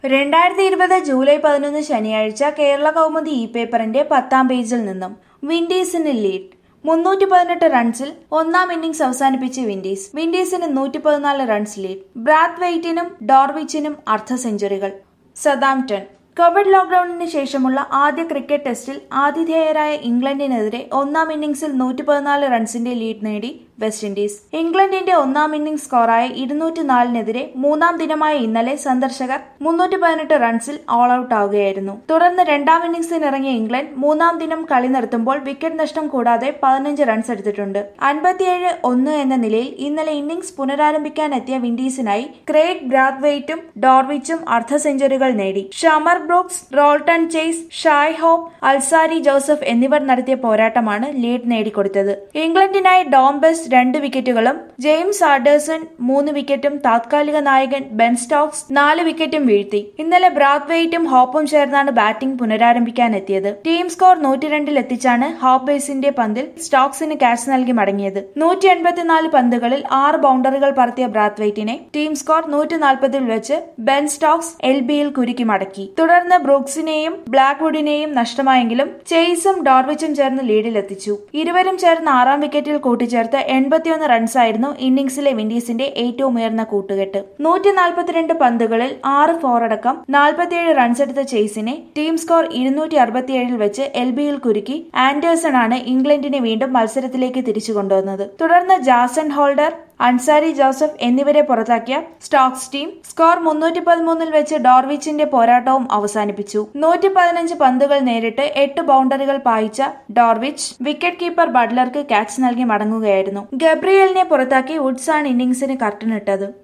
രണ്ടായിരത്തി ഇരുപത് ജൂലൈ പതിനൊന്ന് ശനിയാഴ്ച കേരള കൗമുദി ഇ പേപ്പറിന്റെ പത്താം പേജിൽ നിന്നും വിൻഡീസിന് ലീഡ് മുന്നൂറ്റി പതിനെട്ട് റൺസിൽ ഒന്നാം ഇന്നിംഗ്സ് അവസാനിപ്പിച്ച് വിൻഡീസ് വിൻഡീസിന് നൂറ്റി പതിനാല് റൺസ് ലീഡ് ബ്രാത്ത് വെയ്റ്റിനും ഡോർവിച്ചിനും അർദ്ധ സെഞ്ചുറികൾ സദാംപ്ടൺ കോവിഡ് ലോക്ഡൌണിന് ശേഷമുള്ള ആദ്യ ക്രിക്കറ്റ് ടെസ്റ്റിൽ ആതിഥേയരായ ഇംഗ്ലണ്ടിനെതിരെ ഒന്നാം ഇന്നിംഗ്സിൽ നൂറ്റി പതിനാല് റൺസിന്റെ ലീഡ് നേടി വെസ്റ്റ് ഇൻഡീസ് ഇംഗ്ലണ്ടിന്റെ ഒന്നാം ഇന്നിംഗ്സ് സ്കോറായ ഇരുന്നൂറ്റി നാലിനെതിരെ മൂന്നാം ദിനമായ ഇന്നലെ സന്ദർശകർ മുന്നൂറ്റി പതിനെട്ട് റൺസിൽ ഓൾ ഔട്ട് ആവുകയായിരുന്നു തുടർന്ന് രണ്ടാം ഇന്നിംഗ്സിന് ഇറങ്ങിയ ഇംഗ്ലണ്ട് മൂന്നാം ദിനം കളി നിർത്തുമ്പോൾ വിക്കറ്റ് നഷ്ടം കൂടാതെ പതിനഞ്ച് റൺസ് എടുത്തിട്ടുണ്ട് അൻപത്തിയേഴ് ഒന്ന് എന്ന നിലയിൽ ഇന്നലെ ഇന്നിംഗ്സ് പുനരാരംഭിക്കാനെത്തിയ വിൻഡീസിനായി ക്രേഗ് ബ്രാത്ത്വെയ്റ്റും ഡോർവിച്ചും അർദ്ധ സെഞ്ചുറികൾ നേടി Shamar Brooks Roston Chase Shai Hope Alzarri Joseph എന്നിവർ നടത്തിയ പോരാട്ടമാണ് ലീഡ് നേടിക്കൊടുത്തത് ഇംഗ്ലണ്ടിനായി ഡോം ബെസ്റ്റ് രണ്ട് വിക്കറ്റുകളും ജെയിംസ് ആർഡേഴ്സൺ മൂന്ന് വിക്കറ്റും താത്കാലിക നായകൻ ബെൻ സ്റ്റോക്സ് നാല് വിക്കറ്റും വീഴ്ത്തി ഇന്നലെ ബ്രാത്ത്വെയ്റ്റും ഹോപ്പും ചേർന്നാണ് ബാറ്റിംഗ് പുനരാരംഭിക്കാനെത്തിയത് ടീം സ്കോർ നൂറ്റിരണ്ടിൽ എത്തിച്ചാണ് ഹോപ്പ് ബേസിന്റെ പന്തിൽ സ്റ്റോക്സിന് ക്യാച്ച് നൽകി മടങ്ങിയത് നൂറ്റി എൺപത്തിനാല് പന്തുകളിൽ ആറ് ബൗണ്ടറികൾ പറത്തിയ ബ്രാത്ത്വെയ്റ്റിനെ ടീം സ്കോർ നൂറ്റി നാൽപ്പതിൽ വെച്ച് ബെൻ സ്റ്റോക്സ് എൽ ബിയിൽ കുരുക്കി മടക്കി തുടർന്ന് ബ്രൂക്സിനെയും ബ്ലാക്ക്വുഡിനെയും നഷ്ടമായെങ്കിലും ചേസും ഡോർവിച്ചും ചേർന്ന് ലീഡിലെത്തിച്ചു ഇരുവരും ചേർന്ന് ആറാം വിക്കറ്റിൽ കൂട്ടിച്ചേർത്ത് എൺപത്തിയൊന്ന് റൺസായിരുന്നു ഇന്നിംഗ്സിലെ വിൻഡീസിന്റെ ഏറ്റവും ഉയർന്ന കൂട്ടുകെട്ട് നൂറ്റി നാൽപ്പത്തിരണ്ട് പന്തുകളിൽ ആറ് ഫോറടക്കം നാൽപ്പത്തിയേഴ് റൺസ് എടുത്ത ചേസിനെ ടീം സ്കോർ ഇരുന്നൂറ്റി അറുപത്തിയേഴിൽ വെച്ച് എൽ ബിയിൽ കുരുക്കി ആൻഡേഴ്സൺ ആണ് ഇംഗ്ലണ്ടിനെ വീണ്ടും മത്സരത്തിലേക്ക് തിരിച്ചു കൊണ്ടുവന്നത് തുടർന്ന് ജാസൺ ഹോൾഡർ അൻസാരി ജോസഫ് എന്നിവരെ പുറത്താക്കിയ സ്റ്റോക്സ് ടീം സ്കോർ മുന്നൂറ്റി പതിമൂന്നിൽ വെച്ച് ഡോർവിച്ചിന്റെ പോരാട്ടവും അവസാനിപ്പിച്ചു നൂറ്റി പതിനഞ്ച് പന്തുകൾ നേരിട്ട് എട്ട് ബൗണ്ടറികൾ പായിച്ച ഡോർവിച്ച് വിക്കറ്റ് കീപ്പർ ബട്ട്ലർക്ക് ക്യാച്ച് നൽകി മടങ്ങുകയായിരുന്നു ഗബ്രിയലിനെ പുറത്താക്കി വുഡ്സാണ് ഇന്നിംഗ്സിന് കർട്ടനിട്ടത്